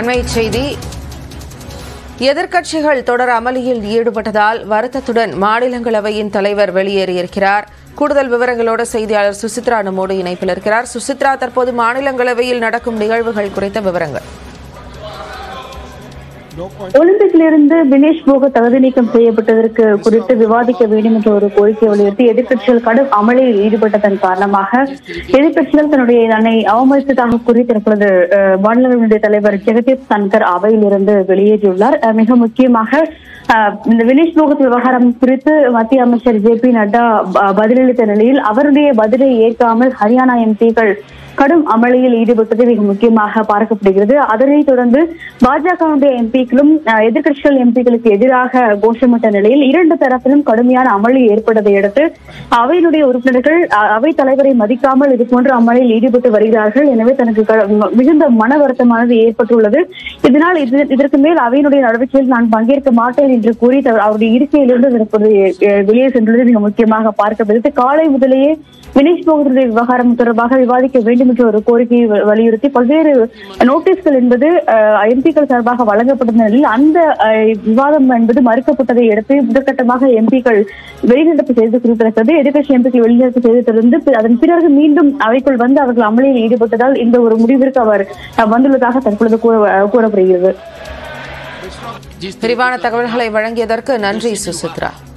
அண்மை செய்தி எதிர்க்கட்சிகள் தொடர் அமளியில் ஈடுபட்டதால் வருத்தத்துடன் மாநிலங்களவையின் தலைவர் வெளியேறியிருக்கிறார் கூடுதல் விவரங்களோடு செய்தியாளர் சுசித்ரா நம்மோடு இணைப்பில் இருக்கிறார் சுசித்ரா தற்போது மாநிலங்களவையில் நடக்கும் நிகழ்வுகள் குறித்த விவரங்கள் ஒலிம்பிக்கிலிருந்து வினேஷ் போக தகுதி நீக்கம் செய்யப்பட்டதற்கு குறித்து விவாதிக்க வேண்டும் என்ற ஒரு கோரிக்கை வலியுறுத்தி எதிர்க்கட்சிகள் கடும் அமளியில் ஈடுபட்டதன் காரணமாக எதிர்க்கட்சிகள் தன்னுடைய தன்னை அவமதித்ததாக கூறி தற்பொழுது அஹ், மாநிலங்களவை தலைவர் ஜெகதீப் தன்கர் அவையிலிருந்து வெளியேறியுள்ளார் அஹ், மிக முக்கியமாக அஹ், இந்த வினேஷ் போகத் விவகாரம் குறித்து மத்திய அமைச்சர் ஜே பி நட்டா ப- பதிலளித்த நிலையில் அவருடைய பதிலை ஏற்காமல் ஹரியானா எம்பிக்கள் கடும் அமளியில் ஈடுபட்டது மிக முக்கியமாக பார்க்கப்படுகிறது அதனைத் தொடர்ந்து பாஜகவுடைய எம்பிக்களும் எதிர்க்கட்சிகள் எம்பிக்களுக்கு எதிராக கோஷமிட்ட நிலையில் இரண்டு தரப்பிலும் கடுமையான அமளி ஏற்பட்டதை அடுத்து அவையினுடைய உறுப்பினர்கள் அ- அவைத் தலைவரை மதிக்காமல் இது போன்ற அமளியில் ஈடுபட்டு வருகிறார்கள் எனவே தனக்கு க- ம- மிகுந்த மன வருத்தமானது ஏற்பட்டுள்ளது இதனால் இது இதற்கு மேல் அவையினுடைய நடவடிக்கையில் நான் பங்கேற்க மாட்டேன் என்று கூறி த- அவருடைய இருக்கையிலிருந்து தற்போது எ- வெளியே சென்றுள்ளது மிக முக்கியமாக பார்க்கப்படுகிறது காலை முதலேயே வினேஷ் போகத்துடைய விவகாரம் தொடர்பாக விவாதிக்க வேண்டும் என்ற ஒரு கோரிக்கையை வ- வலியுறுத்தி பல்வேறு நோட்டீஸ்கள் என்பது எம்பிக்கள் சார்பாக வழங்கப்பட்ட நிலையில் அந்த அஹ், விவாதம் என்பது மறுக்கப்பட்டதை அடுத்து முதற்கட்டமாக எம்பிக்கள் வெளிநடப்பு செய்து குறிப்பிடத்தக்கது எதிர்க்கட்சி எம்பிக்கள் வெளிநடப்பு செய்து தொடர்ந்து பி- அதன் பிறகு மீண்டும் அவைக்குள் வந்து அவர்கள் அமளியில் ஈடுபட்டதால் இந்த ஒரு முடிவிற்கு அவர் அஹ், வந்துள்ளதாக தற்பொழுது கூற- அஹ், கூறப்படுகிறது விரிவான தகவல்களை வழங்கியதற்கு நன்றி சுசித்ரா